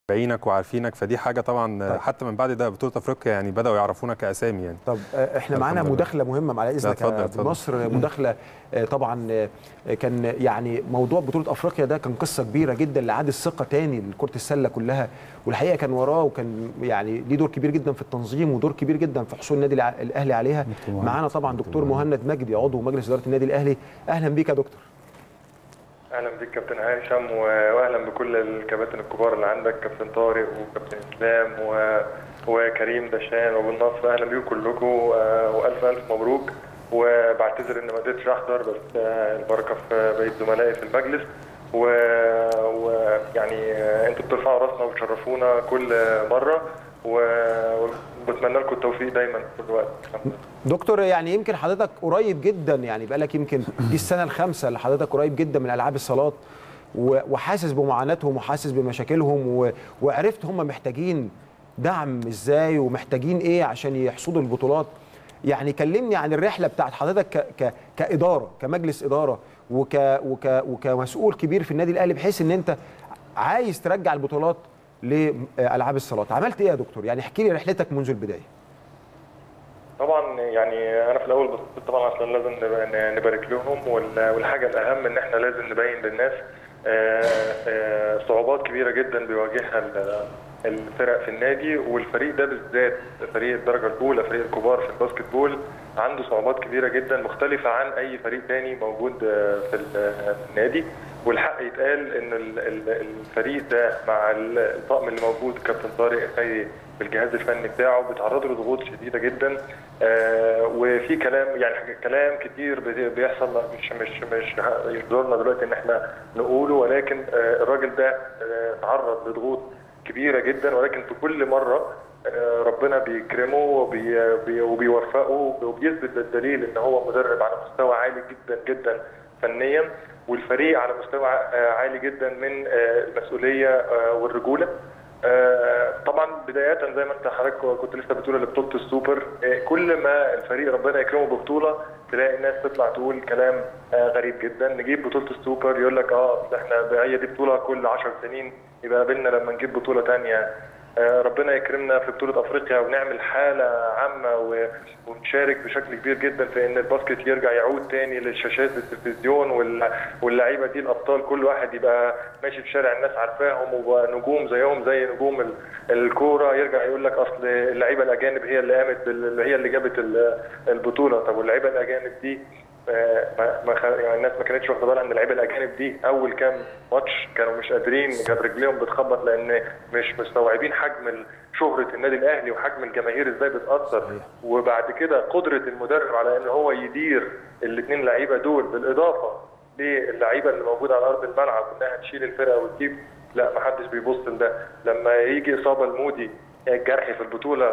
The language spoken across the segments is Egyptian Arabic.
باينك وعارفينك فدي حاجه طبعا طيب. حتى من بعد ده بطوله افريقيا يعني بداوا يعرفونا كاسامي يعني طب آه، احنا لا، معانا الحمد لله. مداخله مهمه على اذنك اتفضل، يا اتفضل. أبو مصر مداخله آه، طبعا آه، كان يعني موضوع بطوله افريقيا ده كان قصه كبيره جدا لعاد الثقه تاني لكره السله كلها والحقيقه كان وراه وكان يعني ليه دور كبير جدا في التنظيم ودور كبير جدا في حصول النادي الع- الاهلي عليها دكتور مهند. معانا طبعا دكتور مهند مجدي عضو مجلس اداره النادي الاهلي اهلا بيك يا دكتور اهلا بيك كابتن هاشم و- واهلا بكل الكباتن الكبار اللي عندك كابتن طارق وكابتن اسلام و... وكريم دشان وابو النصر اهلا بيكم كلكم آه، والف الف مبروك وبعتذر ان ما قدرتش احضر بس آه، البركه في بقيه زملائي في المجلس ويعني و... يعني، آه، انتوا بترفعوا راسنا وتشرفونا كل مره و- وبتمنى لكم التوفيق دايما في كل وقت الحمد لله. دكتور يعني يمكن حضرتك قريب جدا يعني بقالك يمكن دي السنه الخامسه اللي حضرتك قريب جدا من العاب الصالات و- وحاسس بمعاناتهم وحاسس بمشاكلهم و- وعرفت هم محتاجين دعم ازاي ومحتاجين ايه عشان يحصدوا البطولات يعني كلمني عن الرحله بتاعت حضرتك ك ك كاداره كمجلس اداره وك وك وكمسؤول كبير في النادي الاهلي بحيث ان انت عايز ترجع البطولات لالعاب الصالات عملت ايه يا دكتور يعني احكي لي رحلتك منذ البدايه طبعا يعني انا في الاول بصيت طبعا عشان لازم نبقى- نبارك لهم وال- والحاجه الاهم ان احنا لازم نبين للناس آه، آه، صعوبات كبيره جدا بيواجهها ال- الفرق في النادي والفريق ده بالذات فريق الدرجه الاولى فريق الكبار في الباسكت بول عنده صعوبات كبيره جدا مختلفه عن اي فريق تاني موجود آه، في ال- في النادي والحق يتقال ان ال- ال- الفريق ده مع ال- الطقم اللي موجود كابتن طارق الخيري بالجهاز الفني بتاعه بيتعرضوا لضغوط شديده جدا آه وفي كلام يعني حاجة- كلام كتير بي- بيحصل مش مش مش ه- يقدرنا دلوقتي ان احنا نقوله ولكن آه الراجل ده آه تعرض لضغوط كبيره جدا ولكن في كل مره آه، ربنا بيكرمه وبي بي- وبيوفقه وبيثبت للدليل ان هو مدرب على مستوى عالي جدا جدا فنيا والفريق على مستوى آه، عالي جدا من آه، المسؤوليه آه، والرجوله آه، طبعا بدايه زي ما انت حضرتك كنت لسه بتقول لبطوله السوبر آه، كل ما الفريق ربنا يكرمه ببطوله تلاقي الناس تطلع تقول كلام آه، غريب جدا نجيب بطوله السوبر يقول لك اه أصل احنا هي دي بطوله كل 10 سنين يبقى قابلنا لما نجيب بطوله ثانيه آه، ربنا يكرمنا في بطولة أفريقيا ونعمل حالة عامة و- ونشارك بشكل كبير جدا في إن الباسكت يرجع يعود تاني للشاشات التلفزيون وال- واللعيبة دي الأبطال كل واحد يبقى ماشي في شارع الناس عارفاهم ونجوم زيهم زي نجوم ال- الكورة يرجع يقول لك أصل اللعيبة الأجانب هي اللي قامت بال- هي اللي جابت ال- البطولة طب واللعيبة الأجانب دي آه، ما ما خ- يعني الناس ما كانتش واخده بالها ان اللعيبه الاجانب دي اول كام ماتش كانوا مش قادرين كانت رجليهم بتخبط لان مش مستوعبين حجم ال- شهره النادي الاهلي وحجم الجماهير ازاي بتاثر وبعد كده قدره المدرب على ان هو يدير الاثنين لعيبه دول بالاضافه للعيبه اللي موجوده على ارض الملعب انها تشيل الفرقه وتجيب لا ما حدش بيبص لده لما يجي اصابه لمودي جرح في البطوله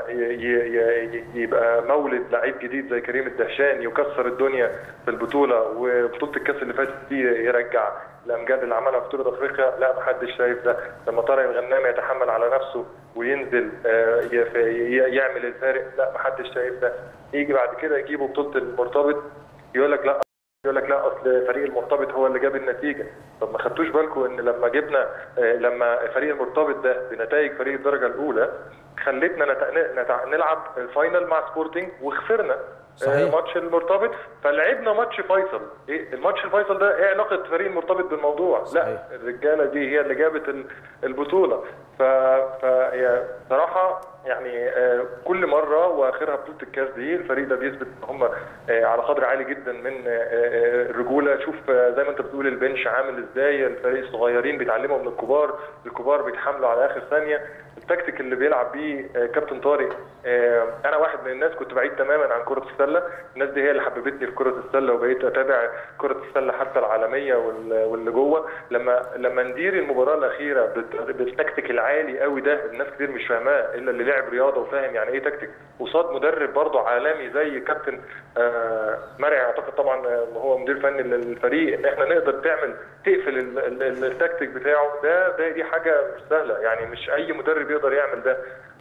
فيبقى مولد لعيب جديد زي كريم الدهشان يكسر الدنيا في البطوله وبطوله الكاس اللي فاتت دي يرجع الامجاد اللي عملها في بطوله افريقيا لا ما حدش شايف ده لما طارق الغنام يتحمل على نفسه وينزل آه، يف- ي- يعمل الفارق لا ما حدش شايف ده يجي بعد كده يجيبوا بطوله المرتبط يقول لك لا يقول لك لا اصل فريق المرتبط هو اللي جاب النتيجه طب ما خدتوش بالكم ان لما جبنا آه، لما فريق المرتبط ده بنتائج فريق الدرجه الاولى خلتنا نت- نت- نلعب الفاينل مع سبورتنج وخسرنا صحيح. آه، ماتش المرتبط فلعبنا ماتش فيصل ايه الماتش الفيصل ده ايه علاقه فريق المرتبط بالموضوع صحيح. لا الرجاله دي هي اللي جابت ال- البطوله ف ف صراحه يعني آه، كل مره واخرها بطوله الكاس دي الفريق ده بيثبت ان هم آه، على قدر عالي جدا من آه، آه، الرجوله شوف آه، زي ما انت بتقول البنش عامل ازاي الفريق الصغيرين بيتعلموا من الكبار الكبار بيتحاملوا على اخر ثانيه التكتيك اللي بيلعب بيه آه، كابتن طارق آه، انا واحد من الناس كنت بعيد تماما عن كره السله الناس دي هي اللي حببتني في كره السله وبقيت اتابع كره السله حتى العالميه وال- واللي جوه لما لما ندير المباراه الاخيره بال- بالتكتيك العالي قوي ده الناس كتير مش فاهماه الا اللي لعب رياضه وفاهم يعني ايه تكتيك قصاد مدرب برضه عالمي زي كابتن آه، مرعي اعتقد طبعا آه، هو مدير فني للفريق ان احنا نقدر تعمل تقفل ال- ال- ال- التكتيك بتاعه ده ده دي حاجه مش سهله يعني مش اي مدرب يقدر يعمل ده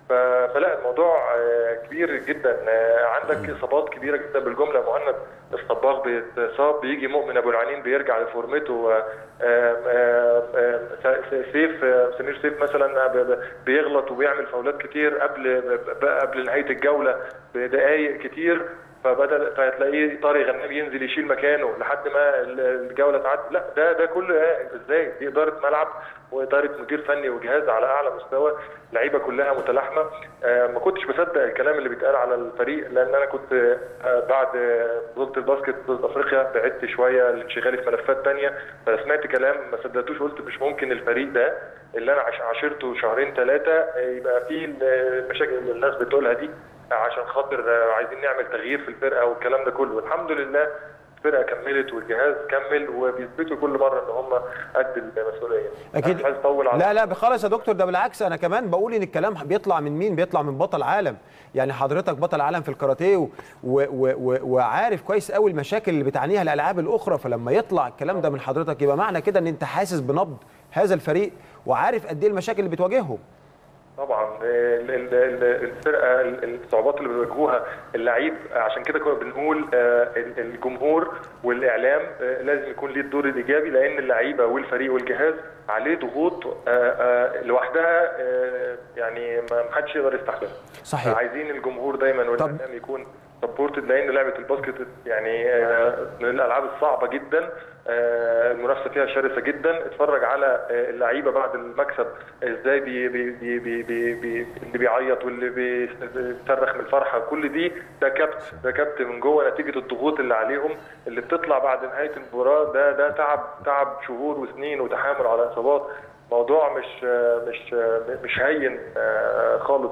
ف- فلا الموضوع آه، كبير جدا آه، عندك اصابات كبيره جدا بالجمله مهند الصباغ بيتصاب بيجي مؤمن ابو العنين بيرجع لفورمته آه، آه، آه، آه، سيف آه، سمير سيف مثلا ب- ب- بيغلط وبيعمل فاولات كتير قبل ب- قبل نهايه الجوله بدقائق كتير فبدل فتلاقيه طارق غنام ينزل يشيل مكانه لحد ما ال- الجوله تعدي لا ده ده كله إيه؟ ازاي دي اداره ملعب واداره مدير فني وجهاز على اعلى مستوى لعيبه كلها متلاحمه آه، ما كنتش بصدق الكلام اللي بيتقال على الفريق لان انا كنت آه، بعد آه، بطوله الباسكت بطوله افريقيا بعدت شويه لانشغالي في ملفات تانية فسمعت كلام ما صدقتوش قلت مش ممكن الفريق ده اللي انا عش- عاشرته شهرين ثلاثه يبقى فيه المشاكل اللي الناس بتقولها دي عشان خاطر آه، عايزين نعمل تغيير في الفرقه والكلام ده كله الحمد لله الفرقه كملت والجهاز كمل وبيثبتوا كل مره ان هم قد المسؤوليه اكيد أنا مش عايز اطول على لا لا خالص يا دكتور ده بالعكس انا كمان بقول ان الكلام بيطلع من مين بيطلع من بطل عالم يعني حضرتك بطل عالم في الكاراتيه و- و- و- وعارف كويس قوي المشاكل اللي بتعانيها الالعاب الاخرى فلما يطلع الكلام ده من حضرتك يبقى معنى كده ان انت حاسس بنبض هذا الفريق وعارف قد ايه المشاكل اللي بتواجههم طبعا ال- ال- ال- الفرقه ال- الصعوبات اللي بيواجهوها اللعيب عشان كده كنا بنقول آه، ال- الجمهور والاعلام آه، لازم يكون ليه الدور الايجابي لان اللعيبه والفريق والجهاز عليه ضغوط آه، آه، لوحدها آه، يعني ما ما حدش يقدر يستحملها صحيح. عايزين الجمهور دايما والاعلام يكون سبورتد لان لعبه الباسكت يعني آه، من الالعاب الصعبه جدا آه، المنافسه فيها شرسه جدا اتفرج على آه، اللعيبه بعد المكسب ازاي بي بي بي بي بي بي اللي بيعيط واللي بي- بيصرخ من الفرحه كل دي ده كبت ده كبت من جوه نتيجه الضغوط اللي عليهم اللي بتطلع بعد نهايه المباراه ده ده تعب تعب شهور وسنين وتحامل على اصابات موضوع مش آه، مش آه، مش هين آه، خالص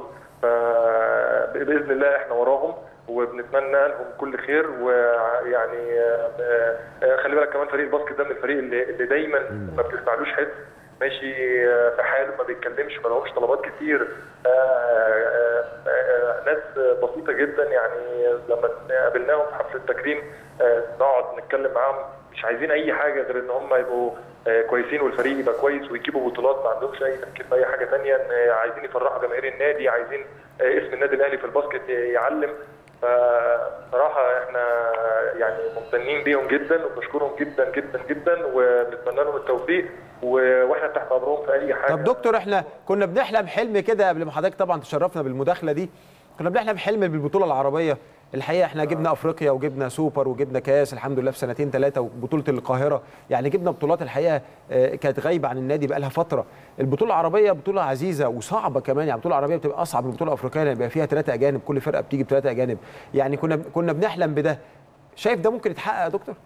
فباذن الله احنا وراهم وبنتمنى لهم كل خير ويعني آه، آه، خلي بالك كمان فريق الباسكت ده من الفريق اللي, اللي دايما ما بتسمعلوش حس ماشي آه، في حاله ما بيتكلمش ما لهمش طلبات كتير آه، آه، آه، ناس بسيطه جدا يعني لما قابلناهم في حفل التكريم آه، نقعد نتكلم معاهم مش عايزين اي حاجه غير ان هم يبقوا آه، كويسين والفريق يبقى كويس ويجيبوا بطولات ما عندهمش اي تفكير في اي حاجه ثانيه عايزين يفرحوا جماهير النادي عايزين آه، اسم النادي الاهلي في الباسكت يعلم فصراحه احنا يعني ممتنين بيهم جدا وبنشكرهم جدا جدا جدا وبنتمنى لهم التوفيق و- واحنا تحت امرهم في اي حاجه طب دكتور احنا كنا بنحلم حلم كده قبل ما حضرتك طبعا تشرفنا بالمداخله دي كنا بنحلم حلم بالبطوله العربيه الحقيقه احنا جبنا افريقيا وجبنا سوبر وجبنا كاس الحمد لله في سنتين ثلاثه وبطوله القاهره يعني جبنا بطولات الحقيقه آه، كانت غايبه عن النادي بقى لها فتره البطوله العربيه بطوله عزيزه وصعبه كمان يعني البطوله العربيه بتبقى اصعب من البطوله الافريقيه لان بيبقى فيها ثلاثه اجانب كل فرقه بتيجي بثلاثه اجانب يعني كنا كنا بنحلم بده شايف ده ممكن يتحقق يا دكتور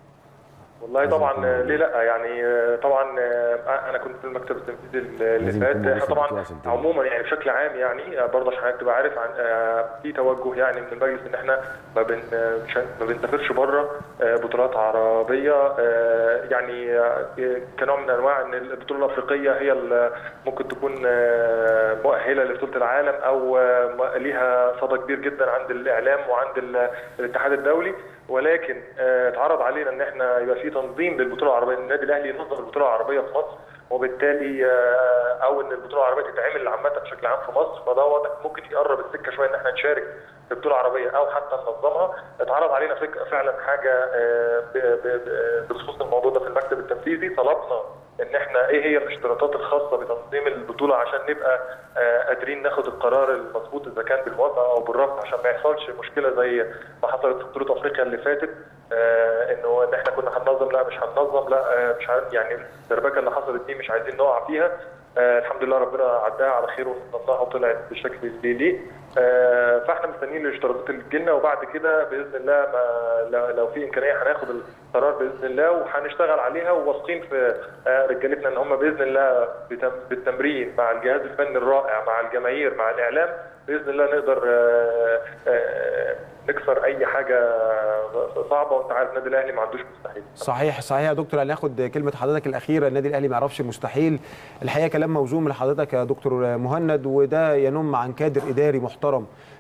والله طبعا آه، ليه لا يعني آه، طبعا آه، انا كنت في المكتب التنفيذي اللي لازم فات يكون احنا موجود في طبعا البطولة عشان تبقى. عموما يعني بشكل عام يعني آه، برضه عشان حضرتك تبقى عارف عن آه، في توجه يعني من المجلس ان احنا ما بن آه، مش هن- ما بنسافرش بره آه، بطولات عربيه آه، يعني آه، كنوع من انواع ان البطوله الافريقيه هي ال- ممكن تكون آه، مؤهله لبطوله العالم او آه، ليها صدى كبير جدا عند الاعلام وعند ال- الاتحاد الدولي ولكن آه، اتعرض علينا ان احنا يبقى في تنظيم للبطوله العربيه إن النادي الاهلي ينظم البطوله العربيه في مصر وبالتالي آه، او ان البطوله العربيه تتعمل عامه بشكل عام في مصر فده واضح ممكن يقرب السكه شويه ان احنا نشارك في بطوله عربيه او حتى ننظمها اتعرض علينا فك- فعلا حاجه آه، ب- ب- ب- بخصوص الموضوع ده في المكتب التنفيذي طلبنا ان احنا ايه هي الاشتراطات الخاصه بتنظيم البطوله عشان نبقى آه، قادرين ناخد القرار المظبوط اذا كان بالموافقه او بالرفض عشان ما يحصلش مشكله زي ما حصلت في بطوله افريقيا اللي فاتت آه، انه ان احنا كنا هننظم لا مش هننظم لا آه، مش عارف يعني الدربكه اللي حصلت دي مش عايزين نقع فيها آه، الحمد لله ربنا عداها على خير ونظمناها وطلعت بالشكل اللي يليق آه، فاحنا مستنيين الاشتراطات اللي تجيلنا وبعد كده باذن الله ما لو- لو في امكانيه هناخد القرار باذن الله وهنشتغل عليها وواثقين في آه، رجالتنا ان هم باذن الله بتم- بالتمرين مع الجهاز الفني الرائع مع الجماهير مع الاعلام باذن الله نقدر آه، آه، نكسر اي حاجه صعبه وانت عارف النادي الاهلي ما عندوش مستحيل صحيح صحيح يا دكتور هناخد كلمه حضرتك الاخيره النادي الاهلي ما يعرفش المستحيل الحقيقه كلام موزون من حضرتك يا دكتور مهند وده ينم عن كادر اداري محترم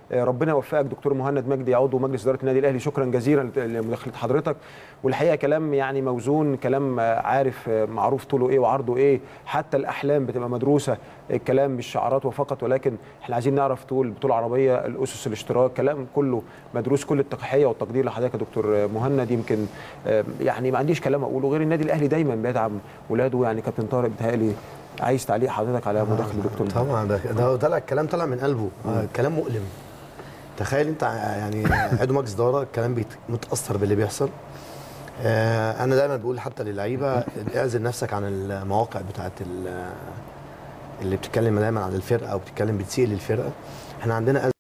آه، ربنا يوفقك دكتور مهند مجدي عضو مجلس اداره النادي الاهلي شكرا جزيلا لمداخله حضرتك والحقيقه كلام يعني موزون كلام آه، عارف آه، معروف طوله ايه وعرضه ايه حتى الاحلام بتبقى مدروسه الكلام مش شعارات وفقط ولكن احنا عايزين نعرف طول بطوله عربيه الاسس الاشتراك كلام كله مدروس كل التقحيه والتقدير لحضرتك يا دكتور مهند يمكن آه، يعني ما عنديش كلام اقوله غير النادي الاهلي دايما بيدعم ولاده يعني كابتن طارق بيتهيألي عايز تعليق حضرتك على مداخله دكتور مهند. طبعا ده ده طلع الكلام طلع من قلبه آه كلام مؤلم تخيل انت ع- يعني عضو مجلس اداره الكلام بيت- متاثر باللي بيحصل آه انا دايما بقول حتى للعيبه اعزل نفسك عن المواقع بتاعت ال- اللي بتتكلم دايما عن الفرقه او بتتكلم بتسيء للفرقه احنا عندنا